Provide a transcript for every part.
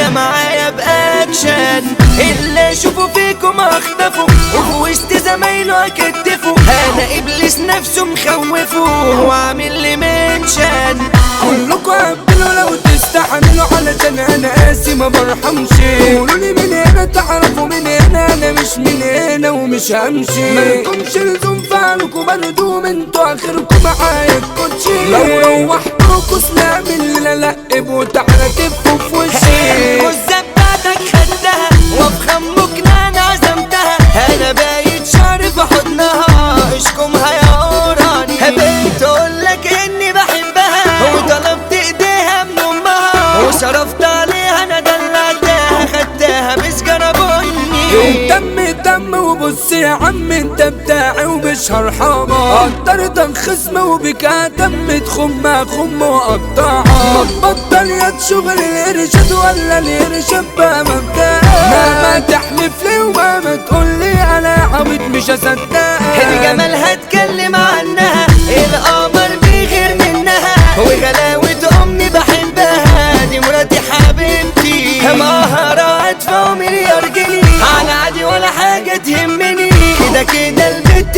هنا معايا باكشن اللي اشوفه فيكم اخطفه وفي وسط زمايله اكتفه انا ابليس نفسه مخوفه واعمل لي منشن كلكوا قبلوا لو تستحملوا علشان انا قاسي ما برحمش قولوا لي من هنا تعرفوا من هنا انا مش من هنا ومش همشي مالكمش لزوم فعلكوا مردوم انتوا اخركم معايا الكوتشي لو روحتوكوا سلام اللي لقبوا تعالى تفوا في وشي الغزة بتاعتك خدتها وافخم مكنة انا عزمتها انا بايت شعري في حضنها اشكمها يا قراني حبيت اقولك اني بحبها وطلبت ايديها من امها وصرفت عليها انا دلعتها خدتها بسجارة بني دم دم وبص يا عم انت بتاعي ومش هرحمة قدرتك خصمة وبك دم تخم خم وقطعها ما تبطل يا شغل الارشاد ولا الارشاد بقى مبدأ مهما تحلف لي ومهما تقول لي انا عبيط مش هصدقك الجمال هتكلم عنها القمر بغير منها وغلاوة امي بحبها دي مراتي حبيبتي مهارات فوق مليار جنيه على عادي ولا حاجة تهمني كده كده البت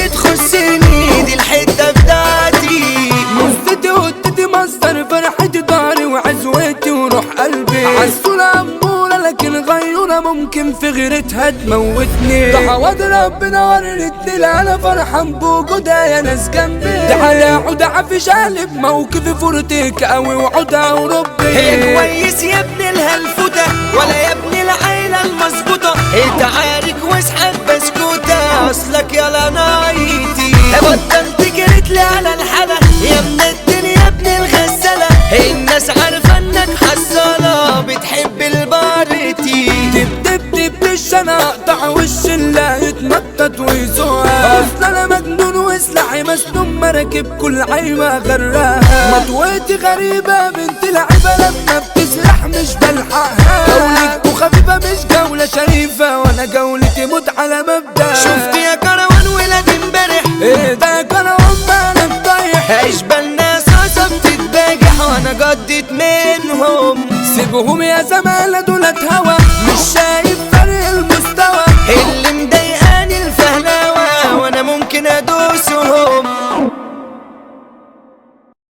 تخصني دي الحتة بتاعتي مزتي ودتي مصدر فرحتي ضهري وعزوتي وروح قلبي عسولة أمورة لكن غيرة ممكن في غيرتها تموتني ده عوض ربنا ورتني لا أنا فرحان بوجودها يا ناس جنبي ده على عود عفش قلب موقفي فرتك قوي وعودها هي وربي كويس يا ابن الهلفوتة ولا يا ابن العيلة المظبوطة انت عارك واسحب بسكوتة اصلك يلا نايتي بطلت جريت لي على الحلا يا ابن الدنيا يا ابن الغسالة الناس عارفة انك حصالة بتحب البارتي دب دب دب دش انا اقطع وش اللي يتنطط ويسوق اصل انا مجنون وسلاحي مسنون مراكب كل عيبة غراها مطويتي غريبة بنت لعيبة لما بتسلح مش بلحقها جولتكوا خفيفة مش جولة شريفة وانا جولتي موت على مبدأ شفت يا كروان ولاد امبارح ايه ده كان عمال الطايح اشبال ناس عصب تتباجح وانا جدت منهم سيبهم يا زمالة